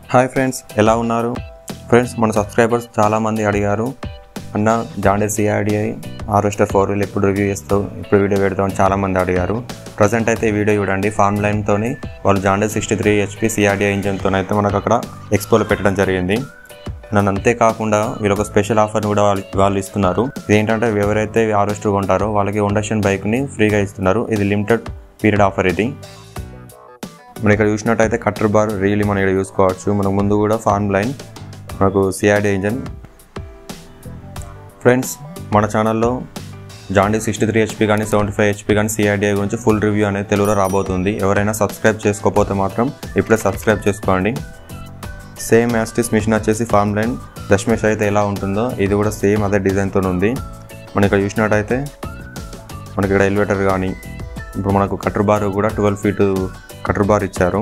hi friends ఎలా ఉన్నారు friends మన సబ్స్క్రైబర్స్ చాలామంది అడిగారు అన్న Jandis CRDI harvester four wheel ఎప్పుడు రివ్యూ చేస్తావు ఇప్పుడు వీడియో పెడతావు అని చాలామంది అడిగారు ప్రజెంట్ అయితే ఈ వీడియో చూడండి ఫార్మ్ లైన్తోని వాళ్ళు Jandis sixty three HP CRDI ఇంజన్తో అయితే మనకు అక్కడ ఎక్స్పోలో పెట్టడం జరిగింది నన్ను అంతేకాకుండా వీళ్ళు ఒక స్పెషల్ ఆఫర్ని కూడా వాళ్ళు వాళ్ళు ఇస్తున్నారు ఇదేంటంటే ఎవరైతే హార్వెస్టర్ కొంటారో వాళ్ళకి ఇండక్షన్ బైక్ని ఫ్రీగా ఇస్తున్నారు ఇది లిమిటెడ్ పీరియడ్ ఆఫర్ ఇది మనం ఇక్కడ చూసినట్టయితే కట్టర్ బార్ రియలీ మనం ఇక్కడ చూసుకోవచ్చు మనకు ముందు కూడా ఫార్మ్ లైన్ మనకు సిఆర్డీ ఇంజన్ ఫ్రెండ్స్ మన ఛానల్లో జాండీ సిక్స్టీ త్రీ హెచ్పి కానీ సెవెంటీ ఫైవ్ హెచ్పి కానీ సిఆర్డీఐ గురించి ఫుల్ రివ్యూ అనేది తెలుగులో రాబోతుంది ఎవరైనా సబ్స్క్రైబ్ చేసుకోకపోతే మాత్రం ఇప్పుడే సబ్స్క్రైబ్ చేసుకోండి సేమ్ యాస్టిస్ మిషన్ వచ్చేసి ఫార్మ్ లైన్ దశమేష్ అయితే ఎలా ఉంటుందో ఇది కూడా సేమ్ అదే డిజైన్తో ఉంది మనం ఇక్కడ చూసినట్టయితే మనకి ఇక్కడ ఎలివేటర్ కానీ ఇప్పుడు మనకు కటర్ బార్ కూడా ట్వెల్వ్ ఫీట్ కటర్ బార్ ఇచ్చారు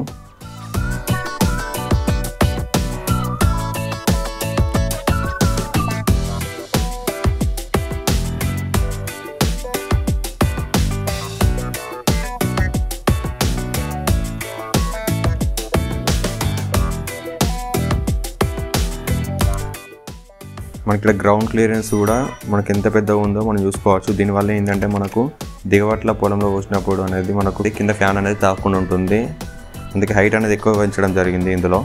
మనకి ఇక్కడ గ్రౌండ్ క్లియరెన్స్ కూడా మనకి ఎంత పెద్దగా ఉందో మనం చూసుకోవచ్చు దీనివల్ల ఏంటంటే మనకు దిగవట్ల పొలంలో పోసినప్పుడు అనేది మనకు కింద ఫ్యాన్ అనేది తాకుండా ఉంటుంది అందుకే హైట్ అనేది ఎక్కువ పెంచడం జరిగింది ఇందులో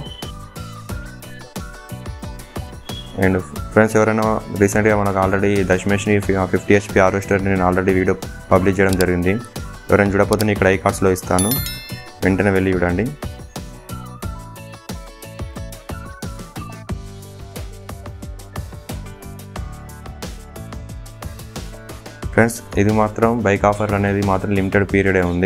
అండ్ ఫ్రెండ్స్ ఎవరైనా రీసెంట్గా మనకు ఆల్రెడీ దశమేష్ని ఫిఫ్టీ హెచ్పి హార్వెస్టర్ని నేను ఆల్రెడీ వీడియో పబ్లిష్ చేయడం జరిగింది ఎవరైనా చూడకపోతే నేను ఇక్కడ ఐ కార్డ్స్లో ఇస్తాను వెంటనే వెళ్ళి చూడండి ఫ్రెండ్స్ ఇది మాత్రం బైక్ ఆఫర్ అనేది మాత్రం లిమిటెడ్ పీరియడే ఉంది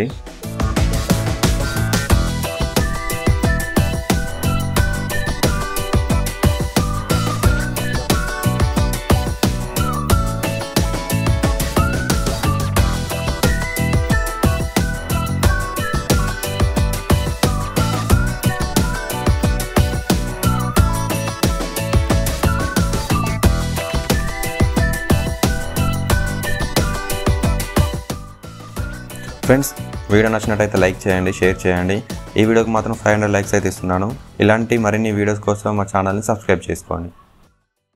ఫ్రెండ్స్ వీడియో నచ్చినట్టయితే లైక్ చేయండి షేర్ చేయండి ఈ వీడియోకి మాత్రం ఫైవ్ హండ్రెడ్ లైక్స్ అయితే ఇస్తున్నాను ఇలాంటి మరిన్ని వీడియోస్ కోసం మా ఛానల్ని సబ్స్క్రైబ్ చేసుకోండి